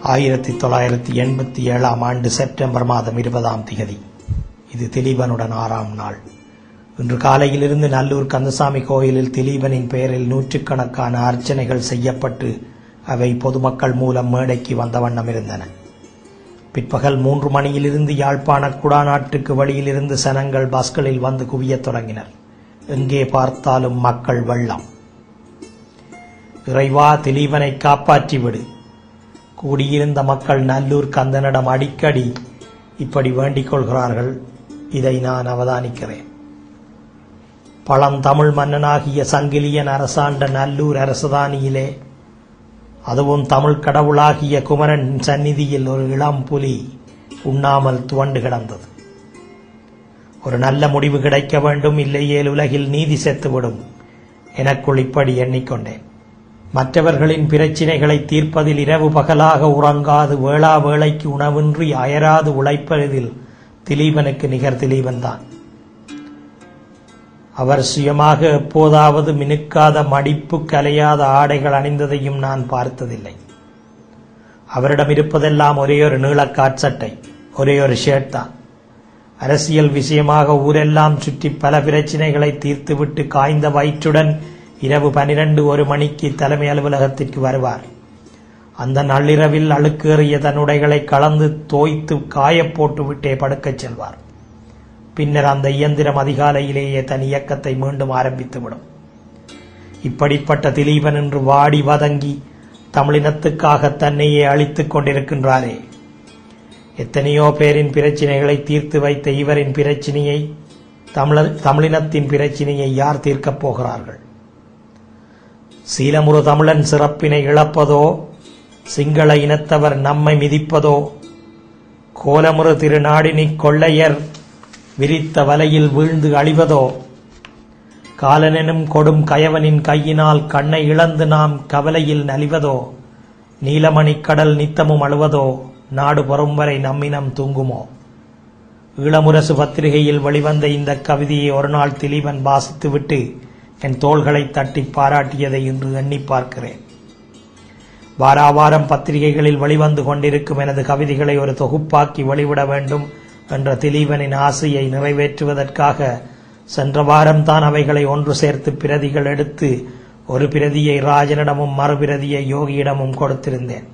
ஆயிரத்தி தொள்ளாயிரத்தி எண்பத்தி ஏழாம் ஆண்டு செப்டம்பர் மாதம் இருபதாம் திகதி இது திலீபனுடன் ஆறாம் நாள் இன்று காலையிலிருந்து நல்லூர் கந்தசாமி கோயிலில் திலீபனின் பெயரில் நூற்றுக்கணக்கான அர்ச்சனைகள் செய்யப்பட்டு அவை பொதுமக்கள் மூலம் மேடைக்கு வந்த வண்ணம் இருந்தன பிற்பகல் மூன்று மணியிலிருந்து யாழ்ப்பாண குடாநாட்டுக்கு வழியிலிருந்து சனங்கள் பஸ்களில் வந்து குவியத் தொடங்கினர் எங்கே பார்த்தாலும் மக்கள் வெள்ளம் இறைவா திலீபனை காப்பாற்றி விடு கூடியிருந்த மக்கள் நல்லூர் கந்தனிடம் அடிக்கடி இப்படி வேண்டிக் கொள்கிறார்கள் இதை நான் அவதானிக்கிறேன் பழந்தமிழ் மன்னனாகிய சங்கிலியன் அரசாண்ட நல்லூர் அரசதானியிலே அதுவும் தமிழ் கடவுளாகிய குமரன் சந்நிதியில் ஒரு இளம் புலி உண்ணாமல் துவண்டு கிடந்தது ஒரு நல்ல முடிவு கிடைக்க வேண்டும் இல்லையேல் உலகில் நீதி செத்துவிடும் எனக்குள் இப்படி எண்ணிக்கொண்டேன் மற்றவர்களின் பிரச்சினைகளை தீர்ப்பதில் இரவு பகலாக உறங்காது வேளா வேளைக்கு உணவின்றி அயராது உழைப்பதில் திலீபனுக்கு நிகர் திலீபன்தான் அவர் சுயமாக எப்போதாவது மினுக்காத மடிப்பு கலையாத ஆடைகள் அணிந்ததையும் நான் பார்த்ததில்லை அவரிடம் இருப்பதெல்லாம் ஒரே ஒரு நீளக்காட் சட்டை ஒரே ஒரு ஷர்ட் தான் அரசியல் விஷயமாக ஊரெல்லாம் சுற்றி பல பிரச்சினைகளை தீர்த்துவிட்டு காய்ந்த வயிற்றுடன் இரவு பனிரெண்டு ஒரு மணிக்கு தலைமை அலுவலகத்திற்கு வருவார் அந்த நள்ளிரவில் அழுக்கேறிய தன் உடைகளை கலந்து தோய்த்து காயப் போட்டுவிட்டே படுக்கச் செல்வார் பின்னர் அந்த இயந்திரம் அதிகாலையிலேயே தன் இயக்கத்தை மீண்டும் ஆரம்பித்துவிடும் இப்படிப்பட்ட திலீபன் என்று வாடி வதங்கி தமிழினத்துக்காக தன்னையே அழித்துக் கொண்டிருக்கின்றாரே எத்தனையோ பேரின் பிரச்சினைகளை தீர்த்து வைத்த இவரின் பிரச்சினையை தமிழர் தமிழினத்தின் பிரச்சினையை யார் தீர்க்கப் போகிறார்கள் சீலமுறு தமிழன் சிறப்பினை இழப்பதோ சிங்கள இனத்தவர் நம்மை மிதிப்பதோ கோலமுறு திருநாடினி கொள்ளையர் விரித்த வலையில் வீழ்ந்து அழிவதோ காலனெனும் கொடும் கயவனின் கையினால் கண்ணை இழந்து நாம் கவலையில் நலிவதோ நீலமணிக் கடல் நித்தமும் அழுவதோ நாடு பொறும் வரை நம்மினம் தூங்குமோ ஈழமுரசு பத்திரிகையில் வெளிவந்த இந்த கவிதையை ஒரு நாள் திலீபன் வாசித்துவிட்டு என் தோள்களை தட்டி பாராட்டியதை இன்று எண்ணி பார்க்கிறேன் வாராவாரம் பத்திரிகைகளில் வெளிவந்து கொண்டிருக்கும் எனது கவிதைகளை ஒரு தொகுப்பாக்கி வெளிவிட வேண்டும் என்ற திலீபனின் ஆசையை நிறைவேற்றுவதற்காக சென்ற வாரம்தான் அவைகளை ஒன்று சேர்த்து பிரதிகள் எடுத்து ஒரு பிரதியை ராஜனிடமும் மறுபிரதியை யோகியிடமும் கொடுத்திருந்தேன்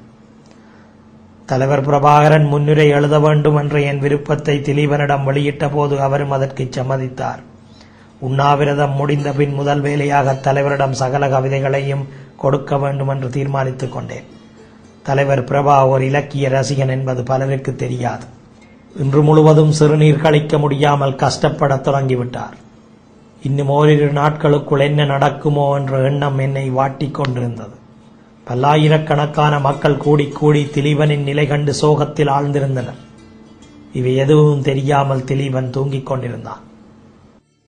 தலைவர் பிரபாகரன் முன்னுரை எழுத வேண்டும் என்ற என் விருப்பத்தை திலீபனிடம் வெளியிட்ட போது அவரும் அதற்கு சம்மதித்தார் உண்ணாவிரதம் முடிந்த பின் முதல் வேலையாக தலைவரிடம் சகல கவிதைகளையும் கொடுக்க வேண்டும் என்று தீர்மானித்துக் கொண்டேன் தலைவர் பிரபா ஒரு இலக்கிய ரசிகன் என்பது பலருக்கு தெரியாது இன்று முழுவதும் சிறுநீர் கழிக்க முடியாமல் கஷ்டப்படத் தொடங்கிவிட்டார் இன்னும் ஓரிரு நாட்களுக்குள் என்ன நடக்குமோ என்ற எண்ணம் என்னை வாட்டிக் கொண்டிருந்தது பல்லாயிரக்கணக்கான மக்கள் கூடி கூடி திலீபனின் நிலை கண்டு சோகத்தில் ஆழ்ந்திருந்தனர் இவை எதுவும் தெரியாமல் திலீபன் தூங்கிக் கொண்டிருந்தான்